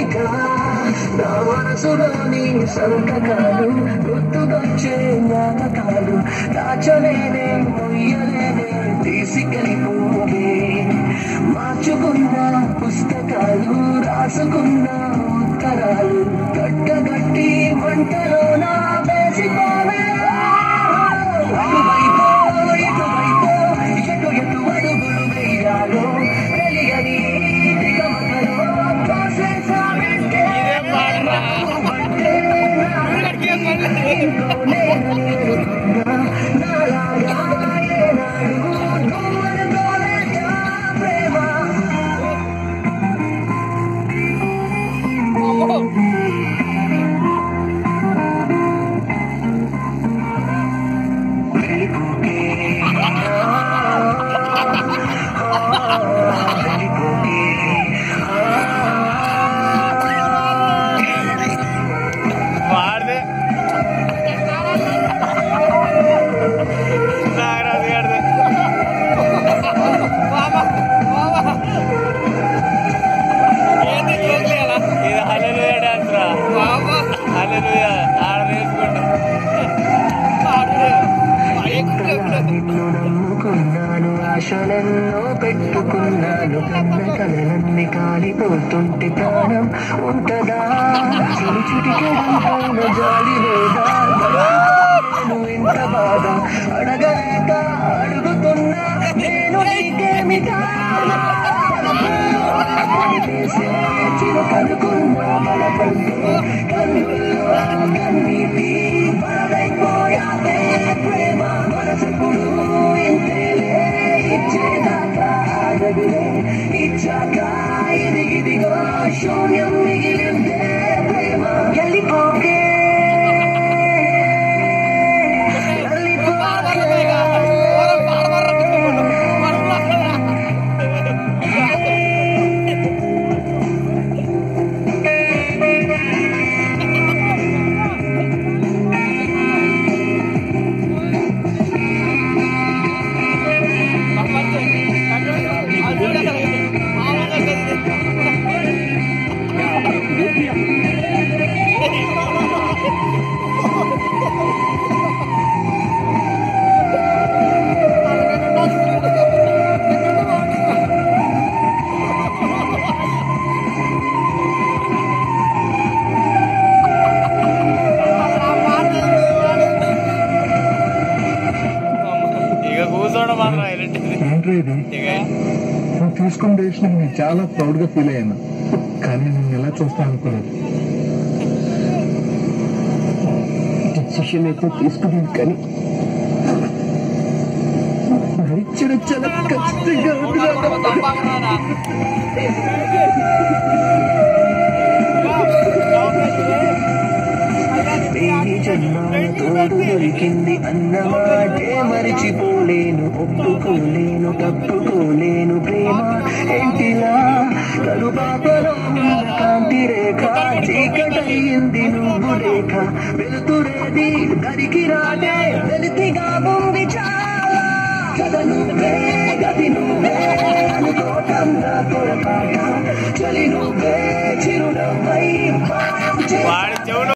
ఇక నా మనసులోని సంతకాలు గుర్తుకొచ్చే జ్ఞాపకాలు దాచలేనే మొయ్యలేనే తీసుకెళ్ళిపోవే మార్చుకున్న పుస్తకాలు రాసుకున్న ఉత్తరాలు కట్టగట్టి మంటలోన వేసిపోవే అటువైపు ఇటువైపు ఎటు ఎటు అడుగులు వేయాలో తెలియని దిగమగలో తోసేసావంటే అంటే ఇంకోనే అనుకున్నా నాలాగా ఏనాడు నువ్వు అనుకోలేదా ప్రేమ వెళ్ళిపోకే వెళ్ళిపోకే వాడితే నాగరాజు గారిది ఇది హల్లెలూయా డాన్స్ రా హల్లెలూయా ఆడ నేర్చుకుంటా నిన్ను నమ్ముకున్నాను ఆశలెన్నో పెట్టుకున్నాను కన్న కలలన్నీ కాలిపోతుంటే ప్రాణం ఉంటదా చిరు చిటికెడంపైన జాలి లేదా నేను ఇంత బాధ అడగలేక అడుగుతున్నా నేను నీకేమి కావాలా? వేసే చిరుకనుకున్నా మన పండు కన్నుల్లో కన్నీటి పడైపోయావే ప్రేమ మనసెప్పుడు ఇంతేలే ఇచ్చేదాకా ఆగదులే ఇచ్చాక ఇది ఇదిగో శూన్యం మిగిలిందే ప్రేమ వెళ్ళిపోకే ఇక కూర్చోవడం మాత్రం హైలైట్ ఇది. ఏంట్రా ఇది ఇక నువ్వు తీసుకున్న డెసిషన్ నేను చాలా ప్రౌడ్ గా ఫీల్ అయ్యాను కానీ నేను ఎలా చూస్తాను అనుకోలేదు డెసిషన్ అయితే తీసుకున్నాను కానీ భరించడం చాలా కష్టంగా ఉంది నాన్న. ఈ జన్మ తోడు దొరికింది అన్నమాటే మరిచిపోలేను ఒప్పుకోలేను తప్పుకోలేను ప్రేమ ఏంటిలా కరుపాపలో ఉన్న కాంతి రేఖ చీకటయ్యింది నువ్వు రేఖ వెలుతురేది దరికి రాదే వెలితిగా ఉంది చాలా కథ నువ్వే గది నువ్వే అనుకోవటం నా పొరపాట చలి నువ్వే చిరునవ్వై మాయం చే- వాడి చెవులు